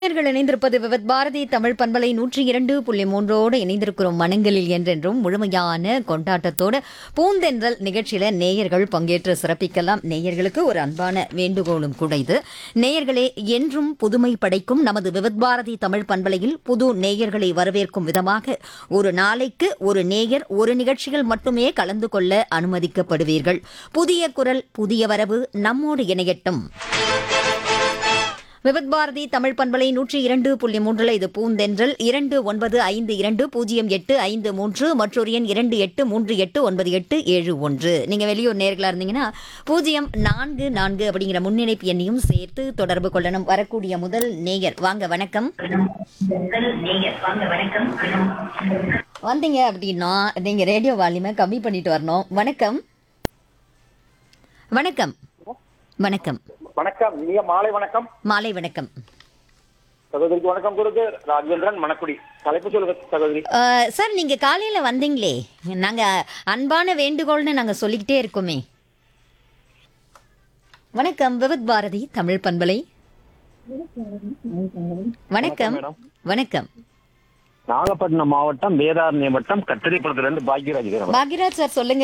நேயர்கள் இணைந்திருப்பது விவத் பாரதி தமிழ் பண்பலை நூற்றி இரண்டு புள்ளி மூன்றோடு இணைந்திருக்கிறோம் மனங்களில் என்றென்றும் முழுமையான கொண்டாட்டத்தோடு பூந்தென்றல் நிகழ்ச்சியில நேயர்கள் பங்கேற்று சிறப்பிக்கலாம் நேயர்களுக்கு ஒரு அன்பான வேண்டுகோளும் கூட இது நேயர்களே என்றும் புதுமை படைக்கும் நமது விவத் பாரதி தமிழ் பண்பலையில் புது நேயர்களை வரவேற்கும் விதமாக ஒரு நாளைக்கு ஒரு நேயர் ஒரு நிகழ்ச்சியில் மட்டுமே கலந்து கொள்ள அனுமதிக்கப்படுவீர்கள் புதிய குரல் புதிய வரவு நம்மோடு இணையட்டும் விபத் பாரதி தமிழ் பண்பலை நூற்றி இரண்டு புள்ளி மூன்றுல இது பூந்தென்றல் இரண்டு ஒன்பது ஐந்து இரண்டு பூஜ்ஜியம் எட்டு ஐந்து மூன்று மற்றொரு எண் இரண்டு எட்டு மூன்று எட்டு ஒன்பது எட்டு ஏழு ஒன்று நீங்க வெளியூர் நேர்களா இருந்தீங்கன்னா பூஜ்ஜியம் நான்கு நான்கு அப்படிங்கிற முன்னிணைப்பு எண்ணையும் சேர்த்து தொடர்பு கொள்ளணும் வரக்கூடிய முதல் நேயர் வாங்க வணக்கம் வந்தீங்க அப்படின்னா நீங்க ரேடியோ வால்யூமை கம்மி பண்ணிட்டு வரணும் வணக்கம் வணக்கம் வணக்கம் வணக்கம் இனிய மாலை வணக்கம் மாலை வணக்கம் சகோதரிக்கு வணக்கம் கொடுத்து ராஜேந்திரன் மணக்குடி தலைப்பு சொல்லுங்க சகோதரி அஹ், சார் நீங்க காலையில வந்தீங்களே நாங்க அன்பான வேண்டுகோள்னு நாங்க சொல்லிக்கிட்டே இருக்கோமே வணக்கம் விவத் பாரதி தமிழ் பண்பலை வணக்கம் மேடம். வணக்கம் நாகப்பட்டினம் மாவட்டம் வேதாரண்யம் வட்டம் கட்டடிப்படத்துல இருந்து பாக்யராஜ் பேசுறேன். பாக்யராஜ் சார் சொல்லுங்க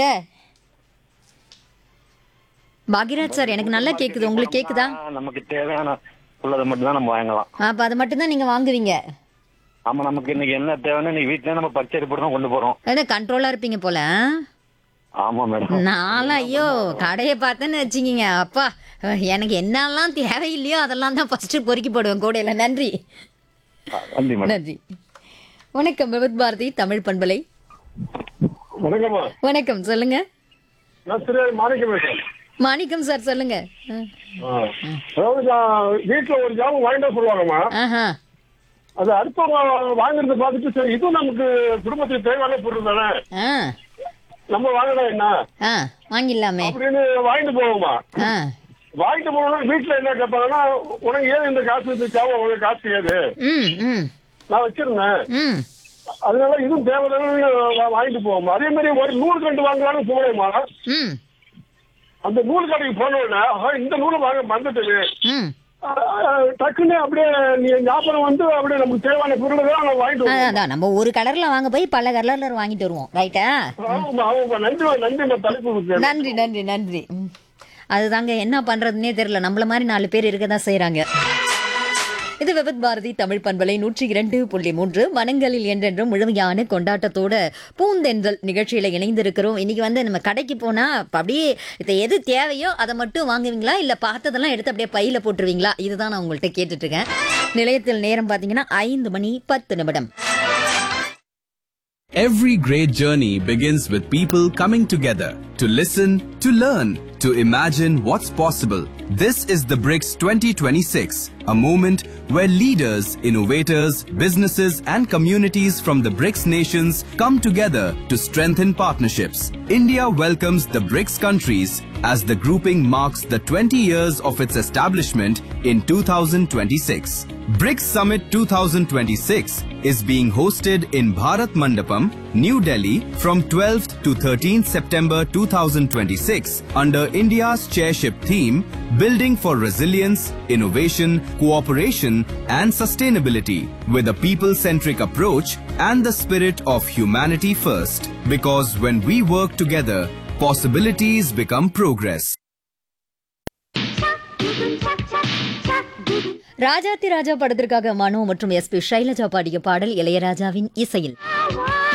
பாக்யராஜ் சார் எனக்கு நல்லா கேக்குது உங்களுக்கு கேக்குதா நமக்கு தேவையான உள்ளதை மட்டும் தான் நம்ம வாங்கலாம் அப்ப அது மட்டும் தான் நீங்க வாங்குவீங்க ஆமா நமக்கு இன்னைக்கு என்ன தேவைன்னு இன்னைக்கு வீட்டுல நம்ம பச்சை போட்டு தான் கொண்டு போறோம் அதான் கண்ட்ரோலா இருப்பீங்க போல ஆ? ஆமா மேடம் நான்லாம் ஐயோ கடையை பார்த்தேன்னு வச்சுக்கிங்க அப்பா எனக்கு என்னெல்லாம் தேவையில்லையோ அதெல்லாம் தான் ஃபர்ஸ்ட் பொறுக்கி போடுவேன் கூடையில நன்றி நன்றி மேடம் நன்றி வணக்கம் விபத் பாரதி தமிழ் பண்பலை வணக்கம்மா வணக்கம் சொல்லுங்க நான் திரு மாணிக்கம் பேசுறேன் மாணிக்கம் சார் சொல்லுங்க ஆ. அதாவது நான் வீட்டுல ஒரு ஜாபம் வாங்கிட்டா சொல்லுவாங்கம்மா ஆஹா அது அடுத்தவங்க வாங்குறத பார்த்துட்டு சரி இதுவும் நமக்கு குடும்பத்துக்கு தேவையான பொருள் தானே ஆ நம்ம வாங்கினா என்ன ஆ வாங்கிடலாமே அப்படின்னு வாங்கிட்டு போவோமா ஆ வாங்கிட்டு போனோம்னா வீட்டுல என்ன கேட்பாங்கன்னா உனக்கு ஏன் இந்த காசு இந்த ஜாபம் உனக்கு காசு ஏது ம் ம் நான் வச்சிருந்தேன் ம் அதனால இதுவும் தேவைதானே வாங்கிட்டு போவோமா அதே மாதிரி ஒரு நூல் கண்டு வாங்கலாம்னு போனேம்மா ம் அந்த நூல் கடைக்கு போன உடனே ஆஹா, இந்த நூலை வாங்க மறந்துட்டேன் ம் ஆஹ் டக்குன்னு அப்படியே நீ ஞாபகம் வந்து அப்படியே நமக்கு தேவையான பொருளை தான் நம்ம வாங்கிட்டு அதான், வருவோம் அதான் நம்ம ஒரு கலர்ல வாங்க போய் பல கலர்ல வாங்கிட்டு வருவோம் ரைட்டா ஆமாம்மா ஆமாம்மா நன்றி நன்றி நான் தலைப்பு கொடுத்தேன். நன்றி நன்றி நன்றி ம். அதுதாங்க என்ன பண்றதுன்னே தெரியல நம்மள மாதிரி நாலு பேர் இருக்க தான் செய்யறாங்க இது விபத் பாரதி தமிழ் பண்பலை நூற்றி இரண்டு புள்ளி மூன்று மனங்களில் என்றென்றும் முழுமையான கொண்டாட்டத்தோட பூந்தென்றல் நிகழ்ச்சியில இணைந்திருக்கிறோம் இன்னைக்கு வந்து நம்ம கடைக்கு போனா அப்ப அப்படியே இது எது தேவையோ அதை மட்டும் வாங்குவீங்களா இல்ல பார்த்ததெல்லாம் எடுத்து அப்படியே பையில போட்டுருவீங்களா இதுதான் நான் உங்கள்கிட்ட கேட்டுட்டு இருக்கேன் நிலையத்தில் நேரம் பாத்தீங்கன்னா ஐந்து மணி பத்து நிமிடம் Every great journey begins with people coming together to listen, to learn, to imagine what's possible. This is the BRICS 2026, a moment where leaders, innovators, businesses, and communities from the BRICS nations come together to strengthen partnerships. India welcomes the BRICS countries as the grouping marks the 20 years of its establishment in 2026. BRICS Summit 2026 is being hosted in Bharat Mandapam, New Delhi from 12th to 13th September 2026 under India's chairship theme Building for Resilience, Innovation, Cooperation and Sustainability with a people-centric approach and the spirit of humanity first. Because when we work together, possibilities become progress. Rajathi ராஜா படத்திற்காக மனு மற்றும் S B Shailaja பாடிய பாடல் இளையராஜாவின் இசையில்